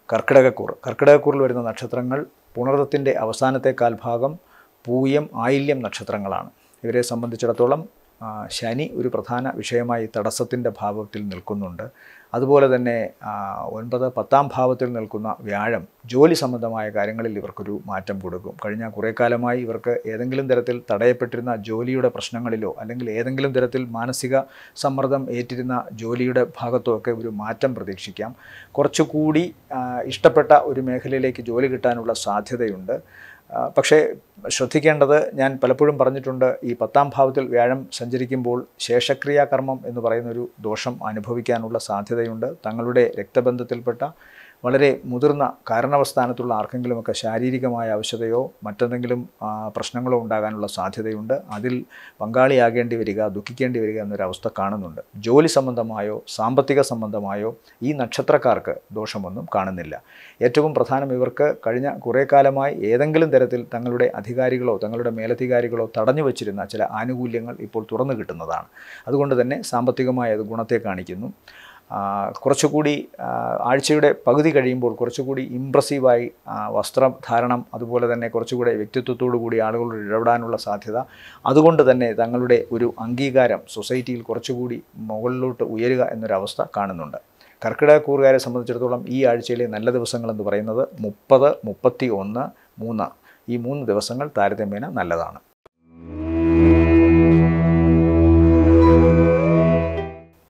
കർക്കിടകക്കൂർ കർക്കിടകക്കൂറിൽ വരുന്ന നക്ഷത്രങ്ങൾ പുണർദത്തിൻ്റെ അവസാനത്തെ കാൽഭാഗം പൂയം ആയില്യം നക്ഷത്രങ്ങളാണ് ഇവരെ സംബന്ധിച്ചിടത്തോളം ആ, ശനി ഒരു പ്രധാന വിഷയമായി തടസ്സത്തിൻ്റെ ഭാവത്തിൽ നിൽക്കുന്നുണ്ട് അതുപോലെ തന്നെ ആ, ഒൻപത് പത്താം ഭാവത്തിൽ നിൽക്കുന്ന വ്യാഴം ജോലി സംബന്ധമായ കാര്യങ്ങളിൽ ഇവർക്കൊരു മാറ്റം കൊടുക്കും കഴിഞ്ഞ കുറേ കാലമായി ഇവർക്ക് ഏതെങ്കിലും തരത്തിൽ തടയപ്പെട്ടിരുന്ന ജോലിയുടെ പ്രശ്നങ്ങളിലോ അല്ലെങ്കിൽ ഏതെങ്കിലും തരത്തിൽ മാനസിക സമ്മർദ്ദം ഏറ്റിരുന്ന ജോലിയുടെ ഭാഗത്തോ ഒക്കെ ഒരു മാറ്റം പ്രതീക്ഷിക്കാം കുറച്ചുകൂടി ആ, ഇഷ്ടപ്പെട്ട ഒരു മേഖലയിലേക്ക് ജോലി കിട്ടാനുള്ള സാധ്യതയുണ്ട് ആ, പക്ഷേ ശ്രദ്ധിക്കേണ്ടത് ഞാൻ പലപ്പോഴും പറഞ്ഞിട്ടുണ്ട് ഈ പത്താം ഭാവത്തിൽ വ്യാഴം സഞ്ചരിക്കുമ്പോൾ ശേഷക്രിയാകർമ്മം എന്ന് പറയുന്ന ഒരു ദോഷം അനുഭവിക്കാനുള്ള സാധ്യതയുണ്ട് തങ്ങളുടെ രക്തബന്ധത്തിൽപ്പെട്ട വളരെ മുതിർന്ന കാരണവസ്ഥാനത്തുള്ള ആർക്കെങ്കിലുമൊക്കെ ശാരീരികമായ ആവശ്യതയോ മറ്റെന്തെങ്കിലും ആ, പ്രശ്നങ്ങളോ ഉണ്ടാകാനുള്ള സാധ്യതയുണ്ട് അതിൽ പങ്കാളിയാകേണ്ടി വരിക ദുഃഖിക്കേണ്ടി വരിക എന്നൊരവസ്ഥ കാണുന്നുണ്ട് ജോലി സംബന്ധമായോ സാമ്പത്തിക സംബന്ധമായോ ഈ നക്ഷത്രക്കാർക്ക് ദോഷമൊന്നും കാണുന്നില്ല ഏറ്റവും പ്രധാനം ഇവർക്ക് കഴിഞ്ഞ കുറേ കാലമായി ഏതെങ്കിലും തരത്തിൽ തങ്ങളുടെ അധികാരികളോ തങ്ങളുടെ മേലധികാരികളോ തടഞ്ഞു വച്ചിരുന്ന ചില ആനുകൂല്യങ്ങൾ ഇപ്പോൾ തുറന്നു കിട്ടുന്നതാണ് അതുകൊണ്ട് തന്നെ സാമ്പത്തികമായ അത് ഗുണത്തെ കാണിക്കുന്നു ആ, കുറച്ചുകൂടി ആ, ആഴ്ചയുടെ പകുതി കഴിയുമ്പോൾ കുറച്ചുകൂടി ഇമ്പ്രസീവായി ആ, വസ്ത്രധാരണം അതുപോലെ തന്നെ കുറച്ചുകൂടെ വ്യക്തിത്വത്തോടു കൂടി ആളുകളോട് ഇടപെടാനുള്ള സാധ്യത അതുകൊണ്ട് തന്നെ തങ്ങളുടെ ഒരു അംഗീകാരം സൊസൈറ്റിയിൽ കുറച്ചുകൂടി മുകളിലോട്ട് ഉയരുക എന്നൊരവസ്ഥ കാണുന്നുണ്ട് കർക്കിടകക്കൂറുകാരെ സംബന്ധിച്ചിടത്തോളം ഈ ആഴ്ചയിലെ നല്ല ദിവസങ്ങളെന്ന് പറയുന്നത് മുപ്പത് മുപ്പത്തി ഒന്ന് മൂന്ന് ഈ മൂന്ന് ദിവസങ്ങൾ താരതമ്യേന നല്ലതാണ്